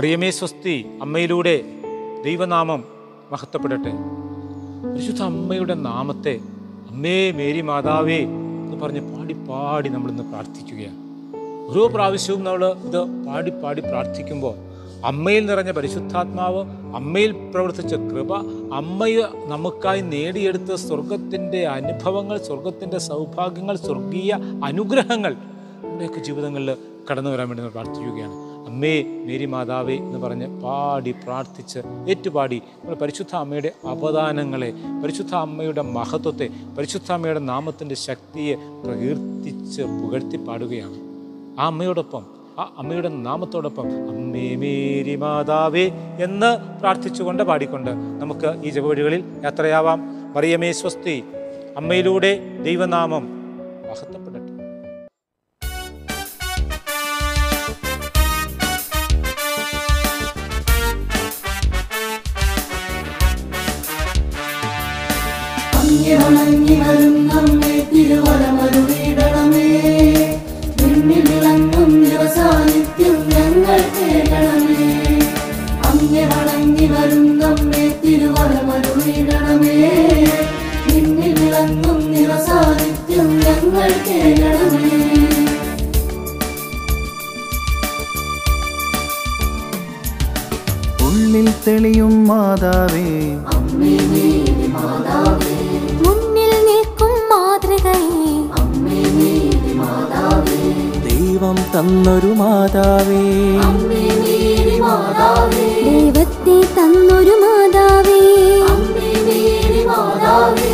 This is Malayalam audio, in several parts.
മറിയമേ സ്വസ്തി അമ്മയിലൂടെ ദൈവനാമം മഹത്വപ്പെടട്ടെ പരിശുദ്ധ അമ്മയുടെ നാമത്തെ അമ്മേ മേരി മാതാവേ എന്ന് പറഞ്ഞ് പാടി പാടി നമ്മളിന്ന് പ്രാർത്ഥിക്കുകയാണ് ഓരോ പ്രാവശ്യവും നമ്മൾ ഇത് പാടി പാടി പ്രാർത്ഥിക്കുമ്പോൾ അമ്മയിൽ നിറഞ്ഞ പരിശുദ്ധാത്മാവ് അമ്മയിൽ പ്രവർത്തിച്ച കൃപ അമ്മയെ നമുക്കായി നേടിയെടുത്ത സ്വർഗത്തിൻ്റെ അനുഭവങ്ങൾ സ്വർഗത്തിൻ്റെ സൗഭാഗ്യങ്ങൾ സ്വർഗീയ അനുഗ്രഹങ്ങൾ നമ്മുടെയൊക്കെ ജീവിതങ്ങളിൽ കടന്നു വരാൻ വേണ്ടി നമ്മൾ പ്രാർത്ഥിക്കുകയാണ് അമ്മേ മേരി മാതാവേ എന്ന് പറഞ്ഞ് പാടി പ്രാർത്ഥിച്ച് ഏറ്റുപാടി നമ്മൾ പരിശുദ്ധ അമ്മയുടെ അവദാനങ്ങളെ പരിശുദ്ധ അമ്മയുടെ മഹത്വത്തെ പരിശുദ്ധ അമ്മയുടെ നാമത്തിൻ്റെ ശക്തിയെ പ്രകീർത്തിച്ച് പുകഴ്ത്തി പാടുകയാണ് ആ അമ്മയോടൊപ്പം ആ അമ്മയുടെ നാമത്തോടൊപ്പം അമ്മേ മേരി മാതാവേ എന്ന് പ്രാർത്ഥിച്ചുകൊണ്ട് പാടിക്കൊണ്ട് നമുക്ക് ഈ ജപവഴികളിൽ യാത്രയാവാം മറിയമേ സ്വസ്തി അമ്മയിലൂടെ ദൈവനാമം മഹത്വപ്പെടട്ടെ അങ്ങെ വണങ്ങി വരും നമ്മെ തിരുവരമരുളിടണമേ നിന്നിൽ വിളങ്ങും ദിവസാനിത്യം ഞങ്ങൾ കേൾക്കണമേ അങ്ങെ വണങ്ങി വരും നമ്മെ തിരുവരമരുളിടണമേ നിന്നിൽ വിളങ്ങും ദിവസാനിത്യം ഞങ്ങൾ കേൾക്കണമേ ഉള്ളിൽ തെളിയും മാതാവേ അമ്മേ നീതി മാതാവേ മുന്നിൽ നിൽക്കും മാതൃകയെ അമ്മേ നീതി മാതാവേ ദൈവം തന്നൊരു മാതാവേ അമ്മേ നീതി മാതാവേ ദൈവത്തെ തന്നൊരു മാതാവേ അമ്മേ നീതി മാതാവേ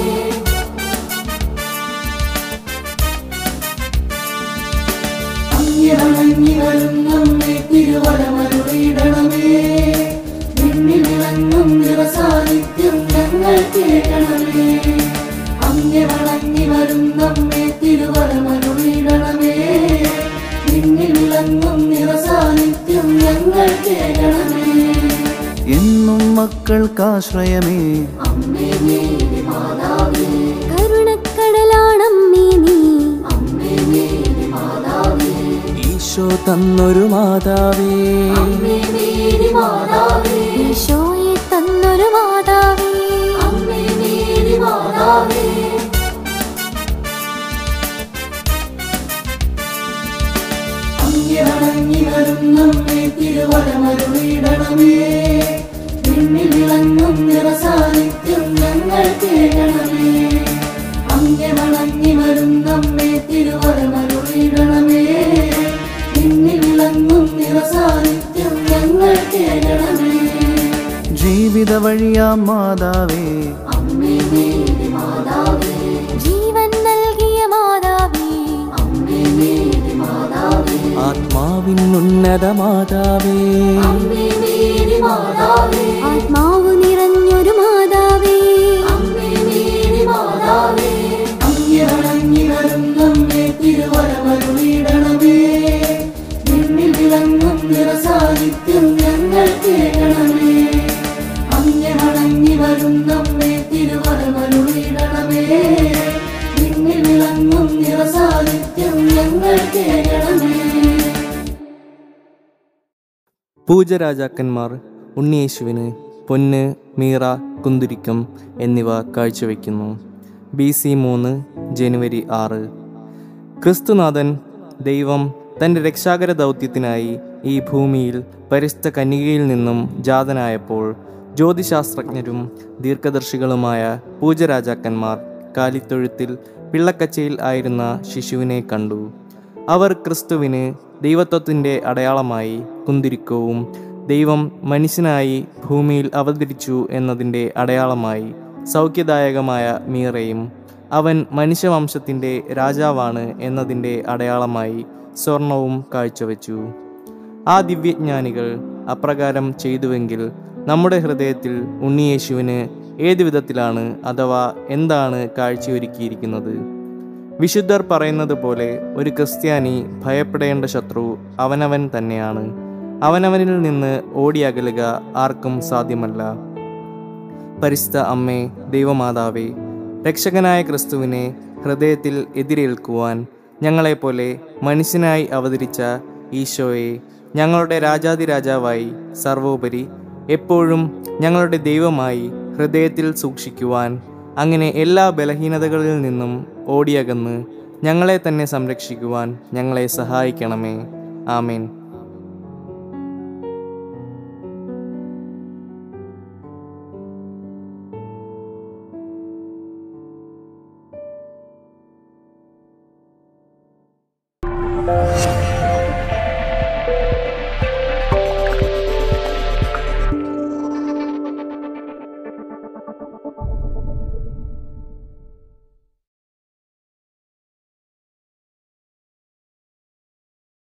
അങ്ങെ വണങ്ങി വരും നമ്മെ തിരുവരമരുളിടണമേ നിന്നിൽ വിളങ്ങും ദിവസാനിത്യം ഞങ്ങൾ കേൾക്കണമേ അങ്ങെ വണങ്ങി വരും നമ്മെ തിരുവരമരുളിടണമേ നിന്നിൽ വിളങ്ങും ദിവസാനിത്യം ഞങ്ങൾ കേൾക്കണമേ എന്നും മക്കൾക്കാശ്രയമേ അമ്മേ നീതി മാതാവേ കരുണക്കടലാണമ്മേ നീ അമ്മേ നീതി മാതാവേ ഈശോ തന്നൊരു മാതാവേ അമ്മേ നീതി മാതാവേ ഈശോയെ തന്നൊരു മാതാവേ അമ്മേ നീതി മാതാവേ അങ്ങെ വണങ്ങി വരും നമ്മെ തിരുവരമരുളിടണമേ നിന്നിൽ വിളങ്ങും നിറസാന്നിധ്യം ഞങ്ങൾ കേൾക്കണമേ അങ്ങെ വണങ്ങി വരും നമ്മെ തിരുവരമരുളിടണമേ നിന്നിൽ വിളങ്ങും നിറസാന്നിധ്യം ഞങ്ങൾ കേൾക്കണമേ ജീവിത വഴിയാം മാതാവേ അമ്മേ നീതി മാതാവേ ജീവൻ നൽകിയ മാതാവേ അമ്മേ നീതി മാതാവേ ആത്മാവിൻ ഉന്നത മാതാവേ അമ്മേ നീതി മാതാവേ ആത്മാവ് നിറഞ്ഞൊരു മാതാവേ അമ്മേ നീതി മാതാവേ അങ്ങെ വണങ്ങി വരും നമ്മെ തിരുവരമരുളിടണമേ നിന്നിൽ വിളങ്ങും നിറസാന്നിധ്യം ഞങ്ങൾ കേൾക്കണമേ അങ്ങെ വണങ്ങി വരും നമ്മെ തിരുവരമരുളിടണമേ നിന്നിൽ വിളങ്ങും നിറസാന്നിധ്യം ഞങ്ങൾ കേൾക്കണമേ പൂജരാജാക്കന്മാർ ഉണ്ണിയേശുവിന് പൊന്ന് മീറ കുന്തുരിക്കം എന്നിവ കാഴ്ചവെക്കുന്നു ബി സി മൂന്ന് ജനുവരി ആറ് ക്രിസ്തുനാഥൻ ദൈവം തൻ്റെ രക്ഷാകര ദൗത്യത്തിനായി ഈ ഭൂമിയിൽ പരിസ്ഥ കന്യകയിൽ നിന്നും ജാതനായപ്പോൾ ജ്യോതിശാസ്ത്രജ്ഞരും ദീർഘദർശികളുമായ പൂജരാജാക്കന്മാർ കാലിത്തൊഴുത്തിൽ പിള്ളക്കച്ചയിൽ ആയിരുന്ന ശിശുവിനെ കണ്ടു അവർ ക്രിസ്തുവിന് ദൈവത്വത്തിൻ്റെ അടയാളമായി കുന്തിരിക്കവും ദൈവം മനുഷ്യനായി ഭൂമിയിൽ അവതരിച്ചു എന്നതിൻ്റെ അടയാളമായി സൗഖ്യദായകമായ മീറയും അവൻ മനുഷ്യവംശത്തിൻ്റെ രാജാവാണ് എന്നതിൻ്റെ അടയാളമായി സ്വർണവും കാഴ്ചവെച്ചു ആ ദിവ്യജ്ഞാനികൾ അപ്രകാരം ചെയ്തുവെങ്കിൽ നമ്മുടെ ഹൃദയത്തിൽ ഉണ്ണിയേശുവിന് ഏതു വിധത്തിലാണ് അഥവാ എന്താണ് കാഴ്ചയൊരുക്കിയിരിക്കുന്നത് വിശുദ്ധർ പറയുന്നത് പോലെ ഒരു ക്രിസ്ത്യാനി ഭയപ്പെടേണ്ട ശത്രു അവനവൻ തന്നെയാണ് അവനവനിൽ നിന്ന് ഓടിയകലുക ആർക്കും സാധ്യമല്ല പരിസ്ഥ അമ്മേ ദൈവമാതാവേ രക്ഷകനായ ക്രിസ്തുവിനെ ഹൃദയത്തിൽ എതിരേൽക്കുവാൻ ഞങ്ങളെപ്പോലെ മനുഷ്യനായി അവതരിച്ച ഈശോയെ ഞങ്ങളുടെ രാജാതിരാജാവായി സർവോപരി എപ്പോഴും ഞങ്ങളുടെ ദൈവമായി ഹൃദയത്തിൽ സൂക്ഷിക്കുവാൻ അങ്ങനെ എല്ലാ ബലഹീനതകളിൽ നിന്നും ഓടിയകന്ന് ഞങ്ങളെ തന്നെ സംരക്ഷിക്കുവാൻ ഞങ്ങളെ സഹായിക്കണമേ ആമേൻ